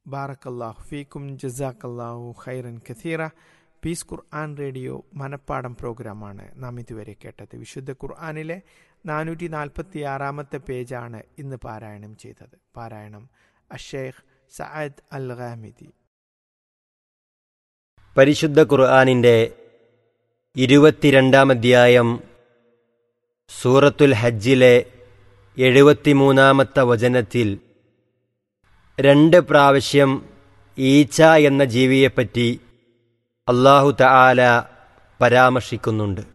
ബാറക്കല്ലാഹു ഫീക്കും ജസാക്കല്ലാഹു ഖൈറൻ കഥീറ പീസ് ഖുർആൻ റേഡിയോ മനപ്പാടം പ്രോഗ്രാമാണ് നാം ഇതുവരെ കേട്ടത് വിശുദ്ധ ഖുർആാനിലെ നാനൂറ്റി നാൽപ്പത്തി ആറാമത്തെ പേജാണ് ഇന്ന് പാരായണം ചെയ്തത് പാരായണം അഷേഖ് സഅദ് അൽ ഖാമിദി പരിശുദ്ധ ഖുർആാനിൻ്റെ ഇരുപത്തിരണ്ടാം അധ്യായം സൂറത്തുൽ ഹജ്ജിലെ എഴുപത്തിമൂന്നാമത്തെ വചനത്തിൽ രണ്ട് പ്രാവശ്യം ഈച്ച എന്ന ജീവിയെപ്പറ്റി അള്ളാഹു തആല പരാമർശിക്കുന്നുണ്ട്